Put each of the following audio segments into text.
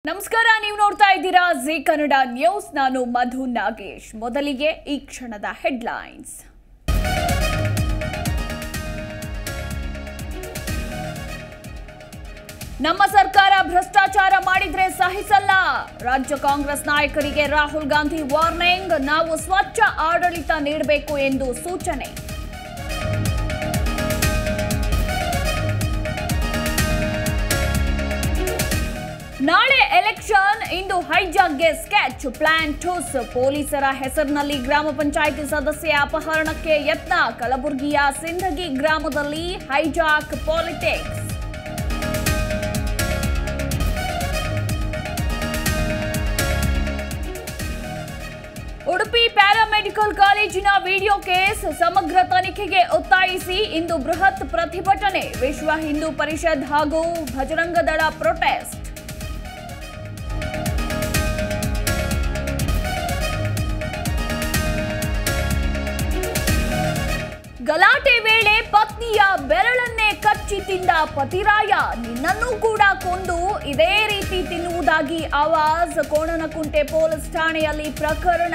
ನಮಸ್ಕಾರ ನೀವು ನೋಡ್ತಾ ಇದ್ದೀರಾ ಜಿ ಕನ್ನಡ ನ್ಯೂಸ್ ನಾನು ಮಧು ನಾಗೇಶ್ ಮೊದಲಿಗೆ ಈ ಕ್ಷಣದ ಹೆಡ್ಲೈನ್ಸ್ ನಮ್ಮ ಸರ್ಕಾರ ಭ್ರಷ್ಟಾಚಾರ ಮಾಡಿದ್ರೆ ಸಹಿಸಲ್ಲ ರಾಜ್ಯ ಕಾಂಗ್ರೆಸ್ ನಾಯಕರಿಗೆ ರಾಹುಲ್ ಗಾಂಧಿ ವಾರ್ನಿಂಗ್ ನಾವು ಸ್ವಚ್ಛ ಆಡಳಿತ ನೀಡಬೇಕು ಎಂದು ಸೂಚನೆ ನಾಳೆ ಎಲೆಕ್ಷನ್ ಇಂದು ಹೈಜಾಕ್ಗೆ ಸ್ಕೆಚ್ ಪ್ಲಾನ್ ಟೂಸ್ ಪೊಲೀಸರ ಹೆಸರಿನಲ್ಲಿ ಗ್ರಾಮ ಪಂಚಾಯಿತಿ ಸದಸ್ಯ ಅಪಹರಣಕ್ಕೆ ಯತ್ನ ಕಲಬುರಗಿಯ ಸಿಂಧಗಿ ಗ್ರಾಮದಲ್ಲಿ ಹೈಜಾಕ್ ಪಾಲಿಟಿಕ್ಸ್ ಉಡುಪಿ ಪ್ಯಾರಾಮೆಡಿಕಲ್ ಕಾಲೇಜಿನ ವಿಡಿಯೋ ಕೇಸ್ ಸಮಗ್ರ ತನಿಖೆಗೆ ಒತ್ತಾಯಿಸಿ ಇಂದು ಬೃಹತ್ ಪ್ರತಿಭಟನೆ ವಿಶ್ವ ಹಿಂದೂ ಪರಿಷತ್ ಹಾಗೂ ಭಜರಂಗದಳ ಪ್ರೊಟೆಸ್ಟ್ ಗಲಾಟೆ ವೇಳೆ ಪತ್ನಿಯ ಬೆರಳನ್ನೇ ಕಚ್ಚಿ ತಿಂದ ಪತಿರಾಯ ನಿನ್ನನ್ನೂ ಕೂಡ ಕೊಂದು ಇದೇ ರೀತಿ ತಿನ್ನುವುದಾಗಿ ಆವಾಜ್ ಕೋಣನಕುಂಟೆ ಪೊಲೀಸ್ ಠಾಣೆಯಲ್ಲಿ ಪ್ರಕರಣ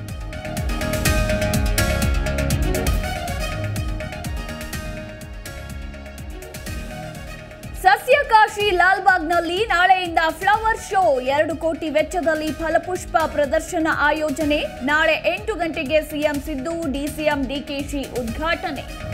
ಸಸ್ಯಕಾಶಿ ಲಾಲ್ಬಾಗ್ನಲ್ಲಿ ನಾಳೆಯಿಂದ ಫ್ಲವರ್ ಶೋ ಎರಡು ಕೋಟಿ ವೆಚ್ಚದಲ್ಲಿ ಫಲಪುಷ್ಪ ಪ್ರದರ್ಶನ ಆಯೋಜನೆ ನಾಳೆ ಎಂಟು ಗಂಟೆಗೆ ಸಿಎಂ ಸಿದ್ದು ಡಿಸಿಎಂ ಡಿಕೆಶಿ ಉದ್ಘಾಟನೆ